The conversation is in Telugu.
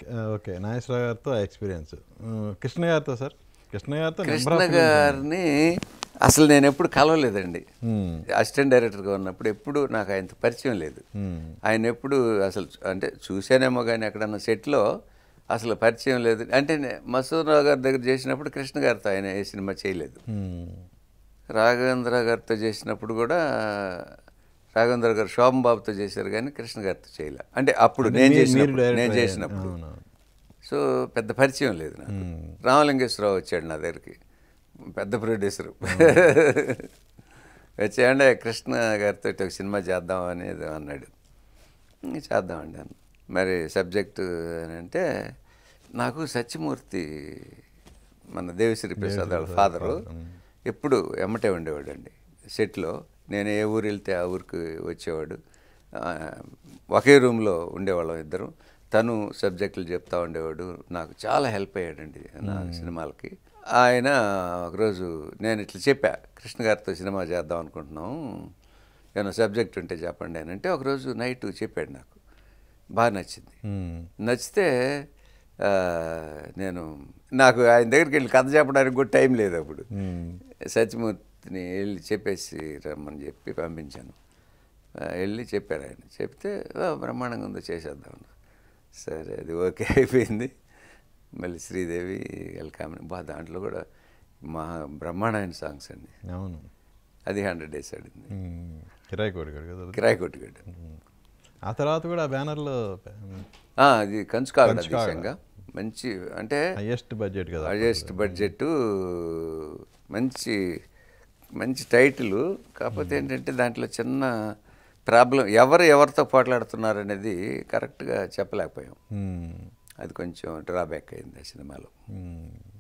ఓకే నాగేశ్వరరావు గారితో ఎక్స్పీరియన్స్ కృష్ణ గారితో సార్ కృష్ణ గారితో నెంబర్ కృష్ణ ఆఫ్ గారిని అసలు నేను ఎప్పుడు కలవలేదండి అసిస్టెంట్ డైరెక్టర్గా ఉన్నప్పుడు ఎప్పుడు నాకు ఆయనతో పరిచయం లేదు ఆయన ఎప్పుడు అసలు అంటే చూశానేమో కానీ ఎక్కడన్నా సెట్లో అసలు పరిచయం లేదు అంటే నే- మసూద్ రావు గారి దగ్గర చేసినప్పుడు కృష్ణ గారితో ఆయన ఏ సినిమా చేయలేదు రాఘవేంద్ర గారితో చేసినప్పుడు కూడా రాఘవేంద్ర గారు శోభన్ బాబుతో చేశారు కానీ కృష్ణ గారితో చేయలే అంటే అప్పుడు నేను మీరు చేసినప్పుడు డైరెక్టర్ నేను అయ్యారు. చేసినప్పుడు అవునవును. సో పెద్ద పరిచయం లేదు నాకు రామలింగేశ్వరరావు వచ్చాడు నా దగ్గరికి పెద్ద ప్రొడ్యూసరు వచ్చాయంటే కృష్ణ గారితో ఒక సినిమా చేద్దాం అనేది అన్నాడు "ఇంక చేద్దామండి అన్న మరి సబ్జెక్టు అని అంటే నాకు సత్యమూర్తి మన దేవిశ్రీ ప్రసాద్ వాళ్ళ ఫాదరు ఎప్పుడు ఎమ్మటే ఉండేవాడండి సెట్లో నేను ఏ ఊరు వెళ్తే ఆ ఊరికి వచ్చేవాడు ఆ, ఒకే రూమ్లో ఉండేవాళ్ళం ఇద్దరు తను సబ్జెక్టులు చెప్తా ఉండేవాడు నాకు చాలా హెల్ప్ అయ్యాడండి నా సినిమాలకి ఆయన ఒకరోజు నేను ఇట్లా చెప్పా కృష్ణ గారితో సినిమా చేద్దాం అనుకుంటున్నాం ఏమైనా సబ్జెక్ట్ ఉంటే చెప్పండి అని అంటే ఒకరోజు నైట్ చెప్పాడు నాకు బాగా నచ్చింది మ్మ్. నచ్చితే ఆ, నేను నాకు ఆయన దగ్గరికి వెళ్ళి కథ చెప్పడానికి కూడా టైం లేదు అప్పుడు సత్యమూర్తిని వెళ్ళి చెప్పేసి రమ్మని చెప్పి పంపించాను ఆ, వెళ్ళి చెప్పారు ఆయన చెప్తే "ఆ, బ్రహ్మాండంగా ఉందో చేసేద్దాం అన్నారు. సరే అది ఓకే అయిపోయింది మళ్ళీ శ్రీదేవి వెల్కామని బా దాంట్లో కూడా మహా బ్రహ్మాండమైన సాంగ్స్ అండి అవును అది హండ్రెడ్ డేస్ ఆడింది మ్మ్. కిరాయి కొడుకాడు కదా అది. కిరాయి కొట్టుగడ్డ ఆ తర్వాత కూడా ఆ బ్యానర్లో ఆ, అది కంచుకాగడ కంచుకాగడ. దిశంగా మంచి అంటే హైయెస్ట్ బడ్జెట్ కదా హైయెస్ట్ బడ్జెట్ మంచి మంచి టైటిల్ కాకపోతే ఏంటంటే దాంట్లో చిన్న ప్రాబ్లం ఎవరు ఎవరితో పోట్లాడుతున్నారు అనేది కరెక్ట్గా చెప్పలేకపోయాం మ్మ్. అది కొంచెం డ్రాబ్యాక్ అయింది ఆ సినిమాలో మ్మ్.